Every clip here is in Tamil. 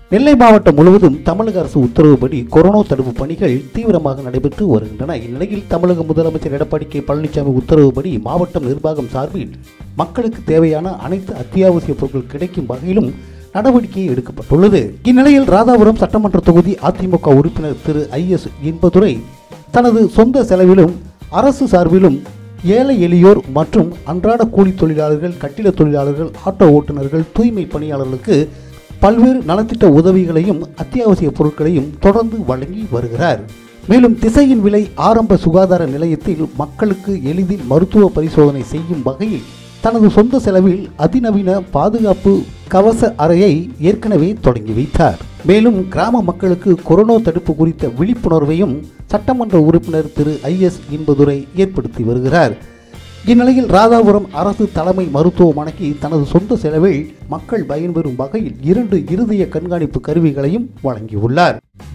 நெல்லை மாவட்டம் முழுவதும் தமிழக அரசு உத்தரவுப்படி கொரோனா தடுப்பு பணிகள் தீவிரமாக நடைபெற்று வருகின்றன இந்நிலையில் தமிழக முதலமைச்சர் எடப்பாடி கே பழனிசாமி உத்தரவுப்படி மாவட்டம் நிர்வாகம் சார்பில் மக்களுக்கு தேவையான அனைத்து அத்தியாவசிய பொருட்கள் கிடைக்கும் வகையிலும் நடவடிக்கை எடுக்கப்பட்டுள்ளது இந்நிலையில் ராதாபுரம் சட்டமன்ற தொகுதி அதிமுக உறுப்பினர் திரு ஐ எஸ் இன்பதுரை தனது சொந்த செலவிலும் அரசு சார்பிலும் ஏழை எளியோர் மற்றும் அன்றாட கூலி தொழிலாளர்கள் கட்டிட தொழிலாளர்கள் ஆட்டோ ஓட்டுநர்கள் தூய்மை பணியாளர்களுக்கு பல்வேறு நலத்திட்ட உதவிகளையும் அத்தியாவசிய பொருட்களையும் தொடர்ந்து வழங்கி வருகிறார் மேலும் திசையின் விலை ஆரம்ப சுகாதார நிலையத்தில் மக்களுக்கு எளிதில் மருத்துவ பரிசோதனை செய்யும் வகையில் தனது சொந்த செலவில் அதிநவீன பாதுகாப்பு கவச அறையை ஏற்கனவே தொடங்கி வைத்தார் மேலும் கிராம மக்களுக்கு கொரோனா தடுப்பு குறித்த விழிப்புணர்வையும் சட்டமன்ற உறுப்பினர் திரு ஐ எஸ் இன்பதுரை ஏற்படுத்தி வருகிறார் இந்நிலையில் ராதாபுரம் அரசு தலைமை மருத்துவமனைக்கு தனது சொந்த செலவில் மக்கள் பயன்பெறும் வகையில் இரண்டு இருதய கண்காணிப்பு கருவிகளையும் வழங்கியுள்ளார்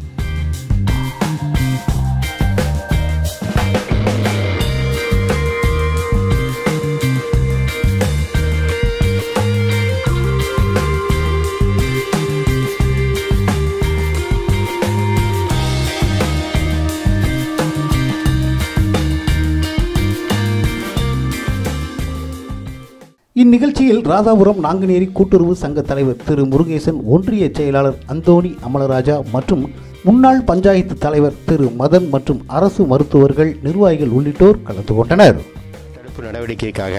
இந்நிகழ்ச்சியில் ராதாபுரம் நாங்குநேரி கூட்டுறவு சங்க தலைவர் திரு முருகேசன் ஒன்றிய செயலாளர் அந்தோணி அமலராஜா மற்றும் முன்னாள் பஞ்சாயத்து தலைவர் திரு மதன் மற்றும் அரசு மருத்துவர்கள் நிர்வாகிகள் உள்ளிட்டோர் கலந்து கொண்டனர் தடுப்பு நடவடிக்கைக்காக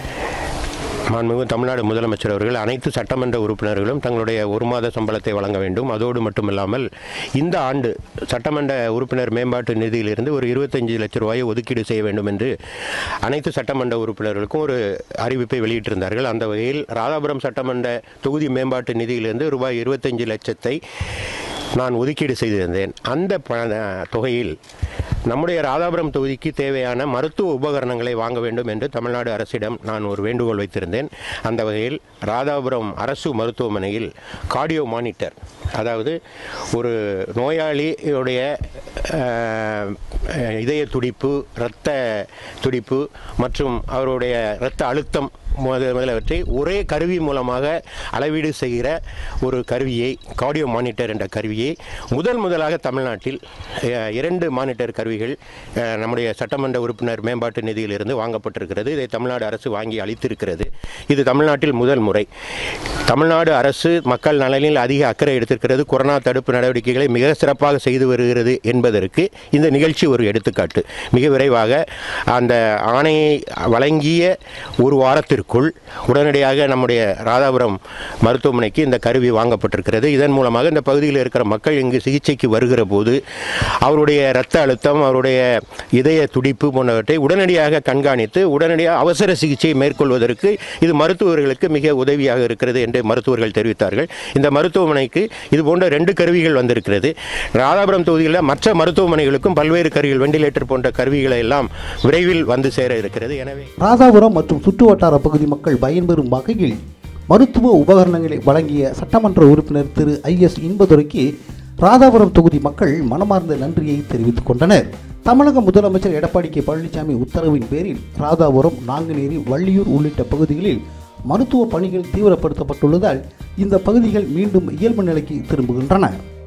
மாண்புமிகு தமிழ்நாடு முதலமைச்சர் அவர்கள் அனைத்து சட்டமன்ற உறுப்பினர்களும் தங்களுடைய ஒரு மாத சம்பளத்தை வழங்க வேண்டும் அதோடு மட்டுமில்லாமல் இந்த ஆண்டு சட்டமன்ற உறுப்பினர் மேம்பாட்டு நிதியிலிருந்து ஒரு இருபத்தஞ்சு லட்சம் ரூபாயை ஒதுக்கீடு செய்ய வேண்டும் என்று அனைத்து சட்டமன்ற உறுப்பினர்களுக்கும் ஒரு அறிவிப்பை வெளியிட்டிருந்தார்கள் அந்த வகையில் ராதாபுரம் சட்டமன்ற தொகுதி மேம்பாட்டு நிதியிலிருந்து ரூபாய் இருபத்தஞ்சு லட்சத்தை நான் ஒதுக்கீடு செய்திருந்தேன் அந்த ப தொகையில் நம்முடைய ராதாபுரம் தொகுதிக்கு தேவையான மருத்துவ உபகரணங்களை வாங்க வேண்டும் என்று தமிழ்நாடு அரசிடம் நான் ஒரு வேண்டுகோள் வைத்திருந்தேன் அந்த வகையில் ராதாபுரம் அரசு மருத்துவமனையில் கார்டியோ மானிட்டர் அதாவது ஒரு நோயாளியுடைய அஹ், இதய துடிப்பு இரத்த துடிப்பு மற்றும் அவருடைய இரத்த அழுத்தம் முத- முதலியவற்றை ஒரே கருவி மூலமாக அளவீடு செய்கிற ஒரு கருவியை கார்டியோ மானிட்டர் என்ற கருவியை முதல் முதலாக தமிழ்நாட்டில் அஹ், இரண்டு மானிட்டர் கருவிகள் அஹ், நம்முடைய சட்டமன்ற உறுப்பினர் மேம்பாட்டு நிதியிலிருந்து வாங்கப்பட்டிருக்கிறது இதை தமிழ்நாடு அரசு வாங்கி அளித்திருக்கிறது இது தமிழ்நாட்டில் முதல் முறை தமிழ்நாடு அரசு மக்கள் நலனில் அதிக அக்கறை எடுத்திருக்கிறது கொரோனா தடுப்பு நடவடிக்கைகளை மிக சிறப்பாக செய்து வருகிறது என்பதற்கு இந்த நிகழ்ச்சி ஒரு எடுத்துக்காட்டு மிக விரைவாக அந்த ஆணையை வழங்கிய ஒரு வாரத்திற்குள் உடனடியாக நம்முடைய ராதாபுரம் மருத்துவமனைக்கு இந்த கருவி வாங்கப்பட்டிருக்கிறது இதன் மூலமாக இந்த பகுதியில் இருக்கிற மக்கள் இங்கு சிகிச்சைக்கு வருகிற போது அவருடைய இரத்த அழுத்தம் அவருடைய இதய துடிப்பு போன்றவற்றை உடனடியாக கண்காணித்து உடனடியாக அவசர சிகிச்சை மேற்கொள்வதற்கு இது மருத்துவர்களுக்கு மிக உதவியாக இருக்கிறது என்று மருத்துவர்கள் தெரிவித்தார்கள் இந்த மருத்துவமனைக்கு இது போன்ற ரெண்டு கருவிகள் வந்திருக்கிறது ராதாபுரம் தொகுதியில் மற்ற மருத்துவமனைகளுக்கும் பல்வேறு கருவிகள் வெண்டிலேட்டர் போன்ற கருவிகளை எல்லாம் விரைவில் வந்து சேர இருக்கிறது எனவே ராதாபுரம் மற்றும் சுற்றுவட்டார பகுதி மக்கள் பயன்பெறும் வகையில் மருத்துவ உபகரணங்களை வழங்கிய சட்டமன்ற உறுப்பினர் திரு ஐ எஸ் இன்பதுரைக்கு ராதாபுரம் தொகுதி மக்கள் மனமார்ந்த நன்றியை தெரிவித்துக் கொண்டனர் தமிழக முதலமைச்சர் எடப்பாடி கே பழனிசாமி உத்தரவின் பேரில் ராதாபுரம் நாங்குநேரி வள்ளியூர் உள்ளிட்ட பகுதிகளில் மருத்துவ பணிகள் தீவிரப்படுத்தப்பட்டுள்ளதால் இந்த பகுதிகள் மீண்டும் இயல்பு நிலைக்கு திரும்புகின்றன